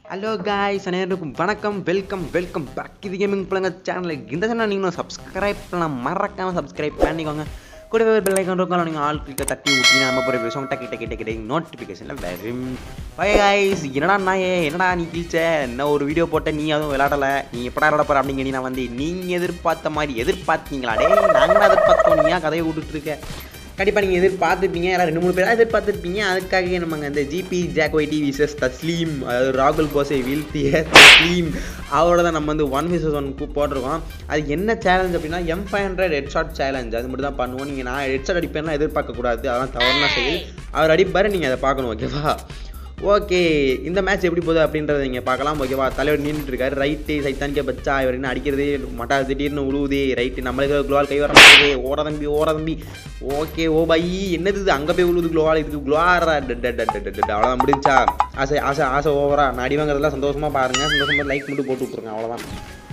hello guys அனைவருக்கும் வணக்கம் welcome welcome back இது கேமிங் பிள்ளைங்க சேனலுக்கு இந்த சேனல் நீங்களும் சப்ஸ்கிரைப் பண்ணலாம் மறக்காமல் சப்ஸ்கிரைப் பண்ணிக்கோங்க கூடவே பெல் ஐக்கான் இருக்கும் நீங்கள் ஆல் கிளிக்க தட்டி ஊட்டி நம்ம போகிற விஷயம் டக்கி டக்கி டக்கி டக்கி நோட்டிஃபிகேஷனில் வரும் ஓகே காய்ஸ் என்னடா நாயே என்னடா நீ கிழிச்ச என்ன ஒரு வீடியோ போட்ட நீ அதுவும் விளாடலை நீ எப்படா விளாட போகிற அப்படிங்க நான் வந்து நீங்கள் எதிர்பார்த்த மாதிரி எதிர்பார்த்தீங்களா டே நாங்கள் எதிர்பார்த்தோம் நீ ஏன் கதையை விட்டுட்டு இருக்க கண்டிப்பாக நீங்கள் எதிர்பார்த்துருப்பீங்க யாரும் ரெண்டு மூணு பேராக எதிர்பார்த்துருப்பீங்க அதுக்காகவே நமங்க அந்த ஜிபி ஜாக் ஒய்டி விசஸ் தஸ்லீம் அதாவது ராகுல் போஸை வீழ்த்திய தஸ்லீம் அவரோட தான் நம்ம வந்து ஒன் விசஸ் ஒன் போட்டிருக்கோம் அது என்ன சேலஞ்ச் அப்படின்னா M five hundred head shot challenge அது மட்டும் தான் பண்ணுவோம் நீங்கள் நான் ஹெட் ஷாட் அடிப்பேன்னா எதிர்பார்க்கக்கூடாது அதெல்லாம் தவறுனா செயல் அவர் அடிப்பார் நீங்கள் அதை பார்க்கணும் ஓகேவா ஓகே இந்த மேட்ச் எப்படி போகுது அப்படின்றத நீங்கள் பார்க்கலாம் ஓகேவா தலைவர் நின்றுட்டு இருக்காரு ரைட்டு சைத்தானிக்கே பச்சா இவர் என்ன அடிக்கிறது மட்டா திடீர்னு உழுவுதே ரைட்டு நம்மளுக்கு குளோவால் கை வர மாட்டேங்குது ஓட தம்பி ஓட தம்பி ஓகே ஓ பை என்னது இது அங்கே போய் உழுவுது குளோவால் இதுக்கு குளோவாரா அவ்வளோதான் முடிஞ்சா ஆசை ஆசை ஆசை ஓவரா நான் அடி வாங்குறதெல்லாம் சந்தோஷமாக பாருங்கள் சந்தோஷமாக லைக் மட்டும் போட்டு விட்ருங்க அவ்வளோதான்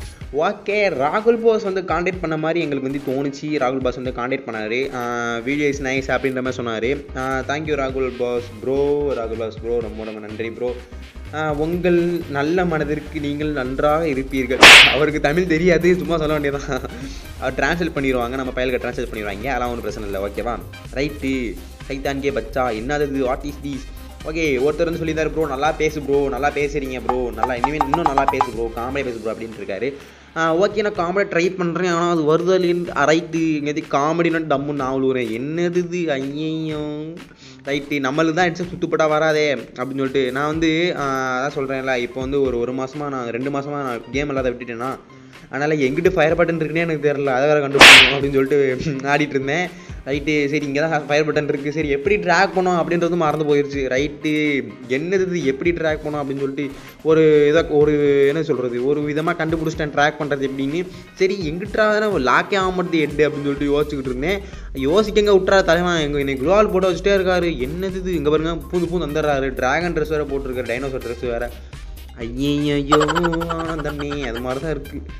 ஓகே ராகுல் பாஸ் வந்து காண்டாக்ட் பண்ண மாதிரி எங்களுக்கு வந்து தோணுச்சு ராகுல் பாஸ் வந்து காண்டாக்ட் பண்ணார் வீடியோ இஸ் நைஸ் அப்படின்ற மாதிரி சொன்னார் தேங்க்யூ ராகுல் பாஸ் ப்ரோ ராகுல் பாஸ் ப்ரோ ரொம்ப ரொம்ப நன்றி ப்ரோ உங்கள் நல்ல மனதிற்கு நீங்கள் நன்றாக இருப்பீர்கள் அவருக்கு தமிழ் தெரியாது சும்மா சொல்ல வேண்டியதான் அவர் டிரான்ஸ்லேட் பண்ணிடுவாங்க நம்ம பயலுக்கு டிரான்ஸ்லேட் பண்ணிடுவாங்க அதெல்லாம் ஒன்றும் பிரச்சனை இல்லை ஓகேவா ரைட்டு சைத்தான்கே பச்சா என்னது வாட் இஸ் தீஸ் ஓகே ஒருத்தர் வந்து சொல்லியிருந்தாரு ப்ரோ நல்லா பேசு ப்ரோ நல்லா பேசுறீங்க ப்ரோ நல்லா இனிமேல் இன்னும் நல்லா பேசு ப்ரோ காமெடி பேசு ப்ரோ அப்படின்ட்டு இருக்காரு ஓகே நான் காமெடி ட்ரை பண்ணுறேன் ஆனால் அது வருதலின்னு ரைட்டு எங்கேயாவது காமெடினா டம்முன்னு நான் விழுவுறேன் என்னது இது ஐயோ ரைட்டு நம்மளுக்கு தான் ஹெட்செட் சுத்துப்பட்டா வராதே அப்படின்னு சொல்லிட்டு நான் வந்து அதான் சொல்கிறேன்ல இப்போ வந்து ஒரு ஒரு மாதமாக நான் ரெண்டு மாதமாக நான் கேம் இல்லாத விட்டுட்டேன்னா அதனால் எங்கிட்ட ஃபயர் பட்டன் இருக்குன்னே எனக்கு தெரில அதை வேறு கண்டுபிடிக்கணும் அப்படின்னு சொல்லிட்டு ஆடிட்டு இருந்தேன் ரைட்டு சரி இங்கே தான் ஃபயர் பட்டன் இருக்குது சரி எப்படி ட்ராக் பண்ணோம் அப்படின்றது மறந்து போயிடுச்சு ரைட்டு என்னது இது எப்படி ட்ராக் பண்ணோம் அப்படின்னு சொல்லிட்டு ஒரு இதை ஒரு என்ன சொல்கிறது ஒரு விதமாக கண்டுபிடிச்சிட்டேன் ட்ராக் பண்ணுறது எப்படின்னு சரி எங்கிட்டா லாக்கே ஆக மாட்டேது எட்டு அப்படின்னு சொல்லிட்டு யோசிச்சுக்கிட்டு இருந்தேன் யோசிக்கங்க விட்றா தலைவன் எங்கள் என்னை குளோவால் போட்டு வச்சுட்டே இருக்காரு என்னது இது இங்கே பாருங்க பூந்து பூந்து வந்துடுறாரு ட்ராகன் ட்ரெஸ் வேறு போட்டிருக்காரு டைனோசர் ட்ரெஸ் வேறு ஐயோ ஆனந்தமே அது மாதிரி தான் இருக்குது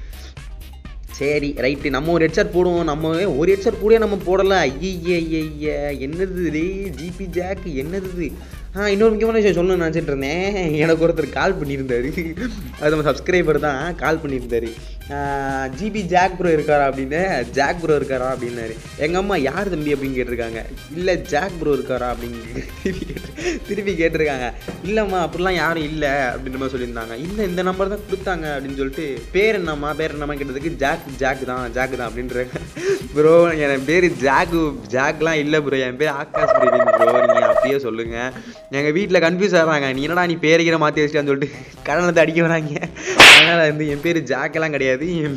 சரி ரைட்டு நம்ம ஒரு ஹெட்செட் போடுவோம் நம்ம ஒரு ஹெட்செட் கூட நம்ம போடலை ஐய ஐய என்னது டே ஜிபி ஜாக் என்னது இது ஆ இன்னொரு முக்கியமான விஷயம் சொல்லணும்னு நினச்சிட்டு இருந்தேன் எனக்கு ஒருத்தர் கால் பண்ணியிருந்தாரு அது நம்ம சப்ஸ்கிரைபர் தான் கால் பண்ணியிருந்தாரு ஜிபி ஜாக் ப்ரோ இருக்காரா அப்படின்னு ஜாக் ப்ரோ இருக்காரா அப்படின்னாரு எங்கள் அம்மா யார் தம்பி அப்படின்னு கேட்டிருக்காங்க இல்லை ஜாக் ப்ரோ இருக்காரா அப்படின்னு திருப்பி கேட்டிருக்காங்க இல்லைம்மா அப்படிலாம் யாரும் இல்லை அப்படின்ற மாதிரி சொல்லியிருந்தாங்க இல்லை இந்த நம்பர் தான் கொடுத்தாங்க அப்படின்னு சொல்லிட்டு பேர் என்னம்மா பேர் என்னம்மா கேட்டதுக்கு ஜாக் ஜாக் தான் ஜாக் தான் அப்படின்றாங்க ப்ரோ என் பேர் ஜாக்கு ஜாக்லாம் இல்லை ப்ரோ என் பேர் ஆகாஷ் பிரவீன் ப்ரோ நீங்கள் அப்படியே சொல்லுங்கள் எங்கள் வீட்டில் கன்ஃபியூஸ் ஆகிறாங்க நீ என்னடா நீ பேரைக்கிற மாற்றி வச்சுட்டான்னு சொல்லிட்டு கடனத்தை அடிக்க வராங்க அதனால் வந்து என் பேர் ஜாக்கெல்லாம் கிடையாது என்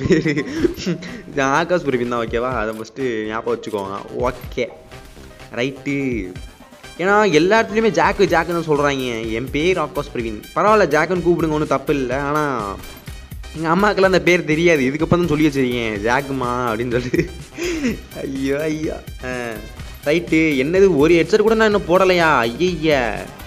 பேர் ஆகாஷ் பிரவீன் தான் ஓகேவா அதை ஃபஸ்ட்டு ஞாபகம் வச்சுக்கோங்க ஓகே ரைட்டு ஏன்னா எல்லா இடத்துலையுமே ஜாக்கு ஜாக்கு தான் சொல்கிறாங்க என் பேர் ஆகாஷ் பிரவீன் பரவாயில்ல ஜாக்குன்னு கூப்பிடுங்க ஒன்றும் தப்பு இல்லை ஆனால் எங்கள் அம்மாக்கெல்லாம் அந்த பேர் தெரியாது இதுக்கப்புறம் தான் சொல்லி வச்சிருக்கேன் ஜாக்குமா அப்படின்னு சொல்லிட்டு ஐயோ ஐயா ரைட்டு என்னது ஒரு ஹெட்செட் கூட நான் இன்னும் போடலையா ஐயா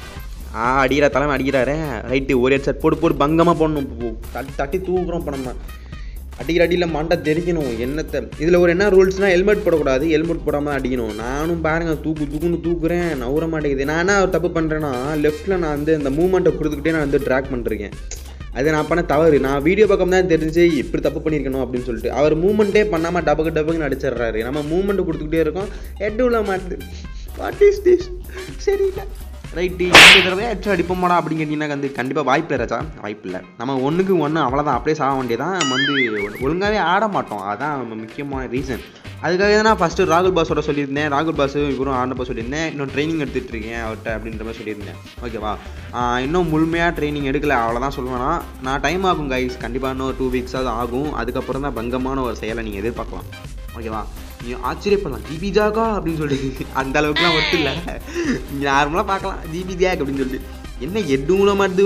ஆ அடிக்கிறா தலைமை அடிக்கிறாரே ரைட்டு ஒரு ஹெட்செட் போட்டு போட்டு பங்கமாக போடணும் தட்டி தட்டி தூக்குறோம் இப்போ நம்ம அடிக்கிற அடியில் மண்டை தெரிக்கணும் என்னத்தை இதில் ஒரு என்ன ரூல்ஸ்னால் ஹெல்மெட் போடக்கூடாது ஹெல்மெட் போடாமல் அடிக்கணும் நானும் பாருங்கள் தூக்கு தூக்குன்னு தூக்குறேன் நவுற மாட்டேங்குது நான் என்ன தப்பு பண்ணுறேன்னா லெஃப்ட்டில் நான் வந்து இந்த மூமெண்ட்டை கொடுத்துக்கிட்டே நான் வந்து ட்ராக் பண்ணிருக்கேன் அது நான் பண்ண தவறு நான் வீடியோ பக்கம் தான் தெரிஞ்சு இப்படி தப்பு பண்ணியிருக்கணும் அப்படின்னு சொல்லிட்டு அவர் மூமெண்ட்டே பண்ணாமல் டபக்கு டபக்குன்னு அடிச்சிடுறாரு நம்ம மூமெண்ட் கொடுத்துக்கிட்டே இருக்கோம் ஹெட் உள்ள மாட்டுது வாட் இஸ் திஸ் சரியில்லை ரைட்டு இந்த தடவை ஹெட் அடிப்போமாடா அப்படின்னு கேட்டிங்கன்னா வந்து கண்டிப்பாக வாய்ப்பு இல்லை வாய்ப்பு இல்லை நம்ம ஒன்றுக்கு ஒன்று அவ்வளோதான் அப்படியே சாக வேண்டியதான் நம்ம வந்து ஒழுங்காகவே ஆட மாட்டோம் அதான் நம்ம முக்கியமான ரீசன் அதுக்காக தான் நான் ஃபஸ்ட்டு ராகுல் பாஸோட சொல்லியிருந்தேன் ராகுல் பாஸ் இவரும் ஆடினப்போ சொல்லியிருந்தேன் இன்னும் ட்ரைனிங் எடுத்துகிட்டு இருக்கேன் அவர்கிட்ட அப்படின்ற மாதிரி சொல்லியிருந்தேன் ஓகேவா இன்னும் முழுமையாக ட்ரைனிங் எடுக்கல அவ்வளோதான் சொல்லுவேன்னா நான் டைம் ஆகும் கைஸ் கண்டிப்பாக இன்னும் டூ வீக்ஸாவது ஆகும் அதுக்கப்புறம் தான் பங்கமான ஒரு செயலை நீங்கள் எதிர்பார்க்கலாம் ஓகேவா நீ ஆச்சரியப்படலாம் ஜிபி ஜாகா அப்படின்னு சொல்லிட்டு அந்த அளவுக்குலாம் ஒத்து இல்லை நார்மலாக பார்க்கலாம் ஜிபி ஜாக் அப்படின்னு சொல்லிட்டு என்ன எதுவும் மாட்டுது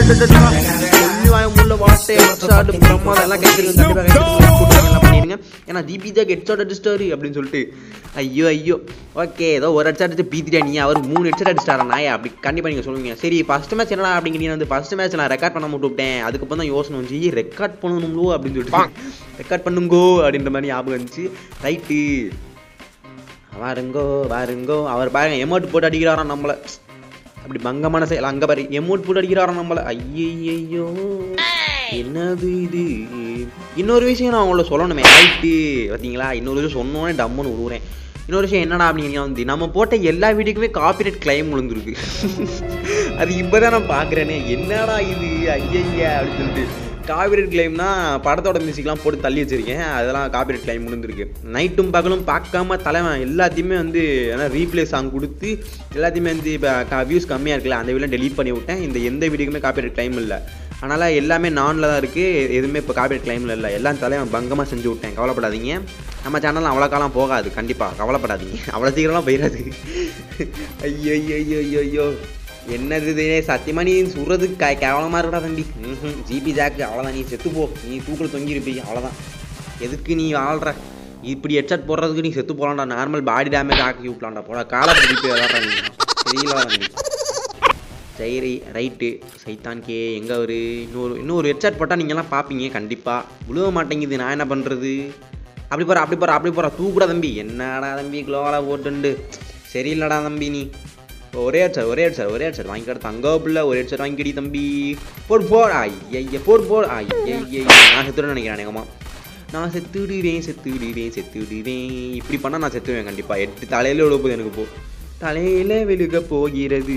ஆடுள்ள வாட்டை ஹெட்ஷாட் பிரம்மா எல்லாம் பண்ணிடுங்க ஏன்னா ஜிபி ஜாக் ஹெட்ஷாட் அடிச்சிட்டாரு அப்படின்னு சொல்லிட்டு ஐயோ ஐயோ ஓகே ஏதோ ஒரு ஹெட்ஷாட் அடிச்சு பீத்திட்டா நீ அவர் மூணு ஹெட்ஷாட் அடிச்சிட்டாரா நாயா அப்படி கண்டிப்பாக நீங்கள் சொல்லுவீங்க சரி ஃபஸ்ட் மேட்ச் என்னடா அப்படிங்கிறீங்க வந்து ஃபஸ்ட் மேட்ச் நான் ரெக்கார்ட் பண்ண விட்டுவிட்டேன் அதுக்கப்புறம் தான் யோசனை வந்துச்சு ரெக்கார்ட் பண்ணணும்லோ அப்படின்னு சொல்லிட்டு ரெக்கார்ட் பண்ணுங்கோ அப்படின்ற மாதிரி ஞாபகம் இருந்துச்சு ரைட்டு வாருங்கோ வாருங்கோ அவர் பாருங்க எமௌண்ட் போட்டு அடிக்கிறாராம் நம்மளை அப்படி பங்கமான செயல் அங்கே பாரு எமௌண்ட் போட்டு அடிக்கிறாரா நம்மள ஐயையோ என்னது இது இன்னொரு விஷயம் நான் உங்களை சொல்லணுமே ரைட்டு பார்த்தீங்களா இன்னொரு விஷயம் சொன்னோன்னே டம்முன்னு விடுறேன் இன்னொரு விஷயம் என்னடா அப்படின்னா வந்து நம்ம போட்ட எல்லா வீடியோக்குமே காப்பிரைட் கிளைம் விழுந்துருக்கு அது இப்போதான் நான் பார்க்குறேனே என்னடா இது ஐயய்யா அப்படின்னு சொல்லிட்டு காப்பிரைட் கிளைம்னா படத்தோட மியூசிக்லாம் போட்டு தள்ளி வச்சிருக்கேன் அதெல்லாம் காப்பிரைட் கிளைம் விழுந்துருக்கு நைட்டும் பகலும் பார்க்காம தலைவன் எல்லாத்தையுமே வந்து ஏன்னா ரீப்ளே சாங் கொடுத்து எல்லாத்தையுமே வந்து இப்போ வியூஸ் கம்மியாக இருக்குல்ல அந்த வீடியோ டெலீட் பண்ணி விட்டேன் இந்த எந்த வீடியோக்குமே காப்பிரைட் கிளைம் இல்லை அதனால் எல்லாமே நானில் தான் இருக்குது எதுவுமே இப்போ காப்பிரைட் கிளைமில் இல்லை எல்லாம் தலைவன் பங்கமாக செஞ்சு விட்டேன் கவலைப்படாதீங்க நம்ம சேனல் அவ்வளோ காலம் போகாது கண்டிப்பாக கவலைப்படாதீங்க அவ்வளோ சீக்கிரம்லாம் போயிடாது ஐயோ ஐயோ ஐயோ ஐயோ ஐயோ என்னது இது சத்தியமா நீ சுடுறது க கேவலமாக இருக்கடா தம்பி ம் ஜிபி ஜாக்கு அவ்வளோதான் நீ செத்து போ நீ தூக்கில் தொங்கிருப்பி அவ்வளோதான் எதுக்கு நீ வாழ்ற இப்படி ஹெட்செட் போடுறதுக்கு நீ செத்து போகலாம்டா நார்மல் பாடி டேமேஜ் ஆக்கி விட்லாம்டா போடா காலை பிடிப்பி விளாட்றா நீ தெரியல தம்பி சரி ரைட்டு சைத்தான் கே எங்கே அவர் இன்னொரு இன்னொரு ஹெட்செட் போட்டால் நீங்கள்லாம் பார்ப்பீங்க கண்டிப்பாக விழுவ மாட்டேங்குது நான் என்ன பண்ணுறது அப்படி போகிற அப்படி போகிற அப்படி போகிற தூக்குடா தம்பி என்னடா தம்பி குளோவலாக போட்டுண்டு சரியில்லடா தம்பி நீ ஒரே ஹெட்செட் ஒரே ஹெட்செட் ஒரே ஹெட்செட் வாங்கிக்கிட தங்க பிள்ளை ஒரு ஹெட்செட் வாங்கிக்கடி தம்பி போடு போடு ஐய போடு போடு ஐய நான் செத்துடுன்னு நினைக்கிறேன் எங்கம்மா நான் செத்துடுவேன் செத்துடுவேன் செத்துடுவேன் இப்படி பண்ணால் நான் செத்துவேன் கண்டிப்பாக எட்டு தலையில் விழுக போகுது எனக்கு போ தலையில் விழுக போகிறது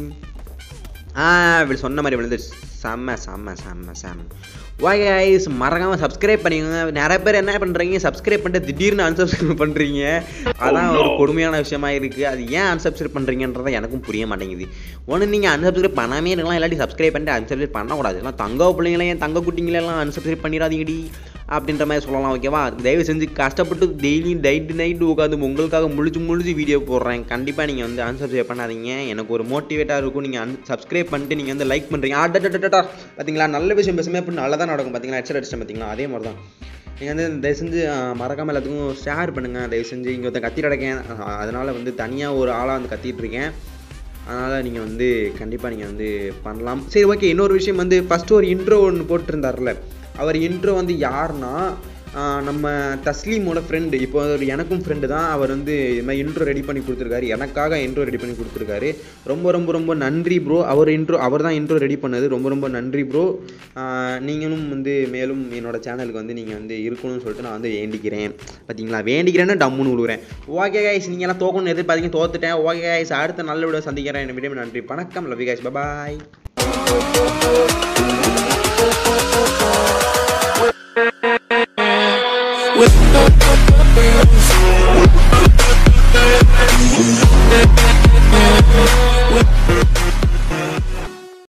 ஆ இப்படி சொன்ன மாதிரி விழுந்து செம்ம செம்ம செம்ம செம்ம வாய் கைஸ் மறக்காமல் சப்ஸ்கிரைப் பண்ணிக்கோங்க நிறைய பேர் என்ன பண்ணுறீங்க சப்ஸ்கிரைப் பண்ணிட்டு திடீர்னு அன்சப்ஸ்கிரைப் பண்ணுறீங்க அதான் ஒரு கொடுமையான விஷயமா இருக்குது அது ஏன் அன்சப்ஸ்கிரைப் பண்ணுறீங்கன்றதை எனக்கும் புரிய மாட்டேங்குது ஒன்று நீங்கள் அன்சப்ஸ்கிரைப் பண்ணாமே இருக்கலாம் இல்லாட்டி சப்ஸ்கிரைப் பண்ணிட்டு அன்சப்ஸ்கிரைப் பண்ணக்கூடாது எல்லாம் தங்க பிள்ளைங்களே என் தங்க குட்டிங்களெல்லாம் அன்சப்ஸ்கிரைப் பண்ணிடாதீங்கடி அப்படின்ற மாதிரி சொல்லலாம் ஓகேவா தயவு செஞ்சு கஷ்டப்பட்டு டெய்லியும் நைட்டு நைட்டு உட்காந்து உங்களுக்காக முழிச்சு முழிச்சு வீடியோ போடுறேன் கண்டிப்பாக நீங்கள் வந்து அன்சப்ஸ்கிரைப் பண்ணாதீங்க எனக்கு ஒரு மோட்டிவேட்டாக இருக்கும் நீங்கள் அன் சப்ஸ்கிரைப் பண்ணிட்டு நீங்கள் வந்து லைக் பண்ணுறீங்க ஆட்டா பார்த்தீங்களா நல்ல விஷயம் பேசுமே அப்படி நல்லா தான் நடக்கும் பார்த்தீங்களா ஹெட்செட் அடிச்சிட்டேன் பார்த்தீங்களா அதே மாதிரி தான் நீங்கள் வந்து தயவு செஞ்சு மறக்காமல் எல்லாத்துக்கும் ஷேர் பண்ணுங்கள் தயவு செஞ்சு இங்கே ஒருத்தன் கத்திட்டு கிடக்கேன் அதனால் வந்து தனியாக ஒரு ஆளாக வந்து கத்திட்டு இருக்கேன் அதனால் நீங்கள் வந்து கண்டிப்பாக நீங்கள் வந்து பண்ணலாம் சரி ஓகே இன்னொரு விஷயம் வந்து ஃபஸ்ட்டு ஒரு இன்ட்ரோ ஒன்று போட்டிருந்தார்ல அவர் இன்ட்ரோ வந்து யாருன்னா நம்ம தஸ்லீமோட ஃப்ரெண்டு இப்போ ஒரு எனக்கும் ஃப்ரெண்டு தான் அவர் வந்து இது மாதிரி இன்ட்ரோ ரெடி பண்ணி கொடுத்துருக்காரு எனக்காக இன்ட்ரோ ரெடி பண்ணி கொடுத்துருக்காரு ரொம்ப ரொம்ப ரொம்ப நன்றி ப்ரோ அவர் இன்ட்ரோ அவர் தான் இன்ட்ரோ ரெடி பண்ணது ரொம்ப ரொம்ப நன்றி ப்ரோ நீங்களும் வந்து மேலும் என்னோட சேனலுக்கு வந்து நீங்கள் வந்து இருக்கணும்னு சொல்லிட்டு நான் வந்து வேண்டிக்கிறேன் பார்த்தீங்களா வேண்டிக்கிறேன்னு டம்முன்னு விடுவேன் ஓகே கைஸ் நீங்கள் எல்லாம் தோக்கணும்னு எதிர்பார்த்தீங்க தோத்துட்டேன் ஓகே கைஸ் அடுத்த நல்ல விட சந்திக்கிறேன் என்ன வீடியோ நன்றி வணக்கம் லவ் கைஸ் பாய் with